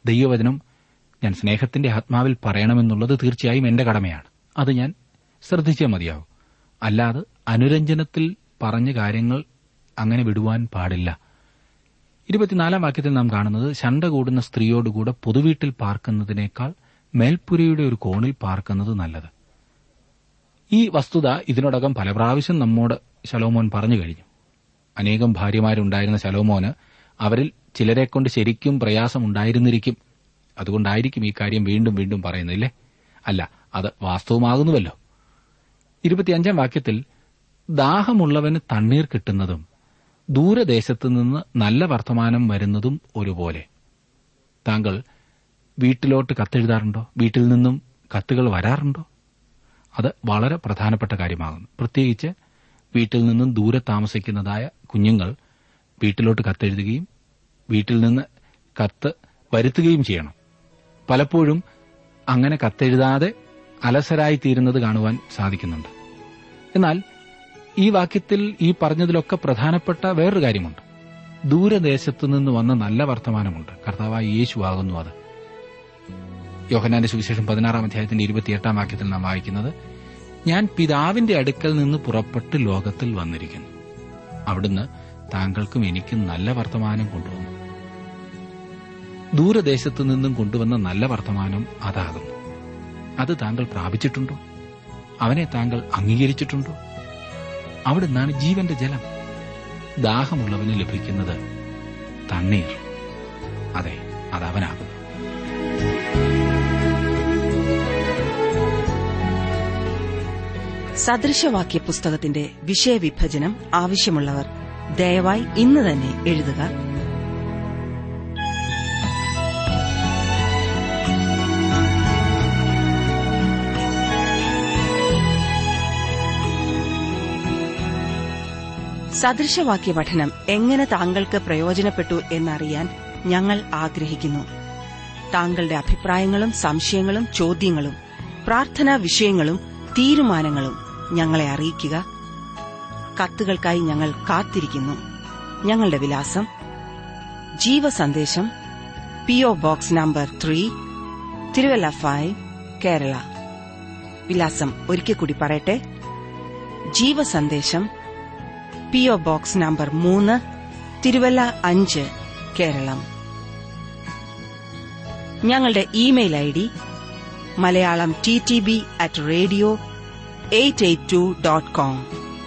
ദൈവവചനം ഞാൻ സ്നേഹത്തിന്റെ ആത്മാവിൽ പറയണമെന്നുള്ളത് തീർച്ചയായും എന്റെ കടമയാണ് അത് ഞാൻ ശ്രദ്ധിച്ചേ മതിയാവും അല്ലാതെ അനുരഞ്ജനത്തിൽ പറഞ്ഞ കാര്യങ്ങൾ അങ്ങനെ വിടുവാൻ പാടില്ല ഇരുപത്തിനാലാം വാക്യത്തിൽ നാം കാണുന്നത് ശണ്ട കൂടുന്ന സ്ത്രീയോടുകൂടെ പൊതുവീട്ടിൽ പാർക്കുന്നതിനേക്കാൾ മേൽപ്പുരയുടെ ഒരു കോണിൽ പാർക്കുന്നത് നല്ലത് ഈ വസ്തുത ഇതിനോടകം പല പ്രാവശ്യം നമ്മോട് ശലോമോൻ പറഞ്ഞു കഴിഞ്ഞു അനേകം ഭാര്യമാരുണ്ടായിരുന്ന ശലോമോന് അവരിൽ ചിലരെക്കൊണ്ട് ശരിക്കും പ്രയാസമുണ്ടായിരുന്നിരിക്കും അതുകൊണ്ടായിരിക്കും ഈ കാര്യം വീണ്ടും വീണ്ടും പറയുന്നില്ലേ അല്ല അത് വാസ്തവമാകുന്നുവല്ലോ ഇരുപത്തിയഞ്ചാം വാക്യത്തിൽ ദാഹമുള്ളവന് തണ്ണീർ കിട്ടുന്നതും ദൂരദേശത്തു നിന്ന് നല്ല വർത്തമാനം വരുന്നതും ഒരുപോലെ താങ്കൾ വീട്ടിലോട്ട് കത്തെഴുതാറുണ്ടോ വീട്ടിൽ നിന്നും കത്തുകൾ വരാറുണ്ടോ അത് വളരെ പ്രധാനപ്പെട്ട കാര്യമാകുന്നു പ്രത്യേകിച്ച് വീട്ടിൽ നിന്നും ദൂരെ താമസിക്കുന്നതായ കുഞ്ഞുങ്ങൾ വീട്ടിലോട്ട് കത്തെഴുതുകയും വീട്ടിൽ നിന്ന് കത്ത് വരുത്തുകയും ചെയ്യണം പലപ്പോഴും അങ്ങനെ കത്തെഴുതാതെ അലസരായി തീരുന്നത് കാണുവാൻ സാധിക്കുന്നുണ്ട് എന്നാൽ ഈ വാക്യത്തിൽ ഈ പറഞ്ഞതിലൊക്കെ പ്രധാനപ്പെട്ട വേറൊരു കാര്യമുണ്ട് ദൂരദേശത്തു നിന്ന് വന്ന നല്ല വർത്തമാനമുണ്ട് കർത്താവായ യേശു ആകുന്നു അത് യോഹനാന്റെ സുവിശേഷം പതിനാറാം അധ്യായത്തിന്റെ ഇരുപത്തിയെട്ടാം വാക്യത്തിൽ നാം വായിക്കുന്നത് ഞാൻ പിതാവിന്റെ അടുക്കൽ നിന്ന് പുറപ്പെട്ട് ലോകത്തിൽ വന്നിരിക്കുന്നു അവിടുന്ന് താങ്കൾക്കും എനിക്കും നല്ല വർത്തമാനം കൊണ്ടുവന്നു ദൂരദേശത്തു നിന്നും കൊണ്ടുവന്ന നല്ല വർത്തമാനം അതാകുന്നു അത് താങ്കൾ പ്രാപിച്ചിട്ടുണ്ടോ അവനെ താങ്കൾ അംഗീകരിച്ചിട്ടുണ്ടോ അവിടുന്നാണ് ജീവന്റെ ജലം ദാഹമുള്ളവന് ലഭിക്കുന്നത് തണ്ണീർ അതെ അതവനാകുന്നു സദൃശവാക്യ പുസ്തകത്തിന്റെ വിഷയവിഭജനം ആവശ്യമുള്ളവർ ദയവായി ഇന്ന് തന്നെ എഴുതുക സദൃശവാക്യ പഠനം എങ്ങനെ താങ്കൾക്ക് പ്രയോജനപ്പെട്ടു എന്നറിയാൻ ഞങ്ങൾ ആഗ്രഹിക്കുന്നു താങ്കളുടെ അഭിപ്രായങ്ങളും സംശയങ്ങളും ചോദ്യങ്ങളും പ്രാർത്ഥനാ വിഷയങ്ങളും തീരുമാനങ്ങളും ഞങ്ങളെ അറിയിക്കുക കത്തുകൾക്കായി ഞങ്ങൾ കാത്തിരിക്കുന്നു ഞങ്ങളുടെ വിലാസം Jeevasandesham PO box number three Thiruvalla five Kerala വിലാസം ഒരിക്കൽ കൂടി പറയട്ടെ ജീവസന്ദേശം പിഒ ബോക്സ് നമ്പർ മൂന്ന് തിരുവല്ല അഞ്ച് കേരളം ഞങ്ങളുടെ email I D Malayalam T T B at radio eight eight two dot com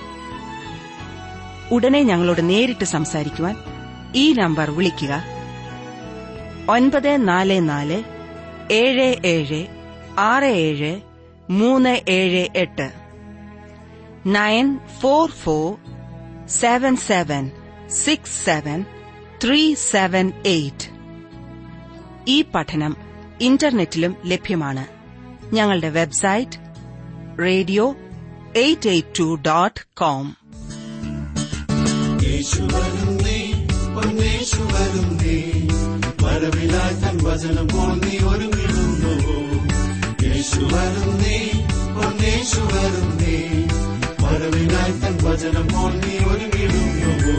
ഉടനെ ഞങ്ങളോട് നേരിട്ട് സംസാരിക്കുവാൻ ഈ നമ്പർ വിളിക്കുക ഒൻപത് നാല് നാല് ഏഴ് ഏഴ് ആറ് ഏഴ് മൂന്ന് ഏഴ് എട്ട് nine four four seven seven six seven three seven eight ഈ പഠനം ഇന്റർനെറ്റിലും ലഭ്യമാണ് ഞങ്ങളുടെ website radio eight eight two dot com യേശു വരുന്നേ പൊന്നേശു വരുന്നേ വരവിലായി തൻ വചനം പോൽ നീ ഒരുങ്ങിടുന്നുവോ യേശു വരുന്നേ പൊന്നേശു വരുന്നേ വരവിലായി തൻ വചനം പോൽ നീ ഒരുങ്ങിടുന്നുവോ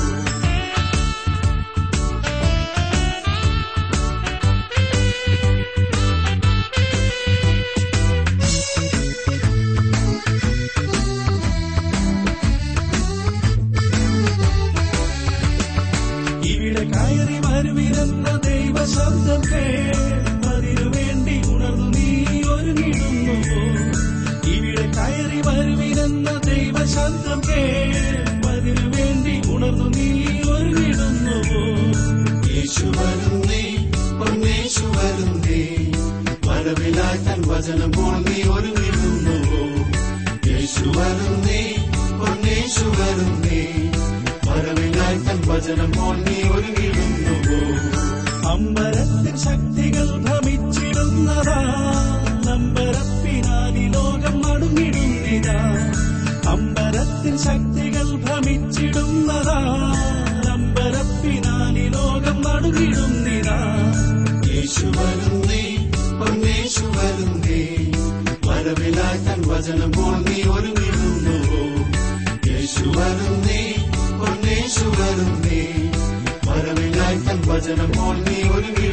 ഇവിടെ കയറി വരുവിരുന്ന ദൈവശബ്ദം കേൾപ്പതിനു വേണ്ടി ഉണർന്നു നീ ഒരുങ്ങിടുന്നുവോ ഇവിടെ കയറി വരുവിരുന്ന ദൈവശബ്ദം കേൾപ്പതിനു വേണ്ടി ഉണർന്നു നീ ഒരുങ്ങിടുന്നുവോ യേശു വരുന്നേ പൊന്നേശു വരുന്നേ വരവിലായി തൻ വചനം പോൽ നീ ഒരുങ്ങിടുന്നുവോ യേശു വരുന്നേ പൊന്നേശു വരുന്നേ വരവിനായി തൻ വചനം പോൽ നീ ഒരുങ്ങിടുന്നുവോ അമ്പരത്തിൻ ശക്തികൾ ഭ്രമിച്ചിടുന്നതാ നമ്പരപ്പിനാലി ലോകം നടുങ്ങിടുന്നിതാ അമ്പരത്തിൻ ശക്തികൾ ഭ്രമിച്ചിടുന്നതാ നമ്പരപ്പിനാലി ലോകം നടുങ്ങിടുന്നിതാ യേശു വരുന്നേ പൊന്നേശു വരുന്നേ വരവിലായി തൻ വചനം പോൽ നീ ഒരുങ്ങിടുന്നുവോ യേശു വരുന്നേ പൊന്നേശു വരുന്നേ വരവിനായി തൻ വചനം പോൽ നീ ഒരുങ്ങി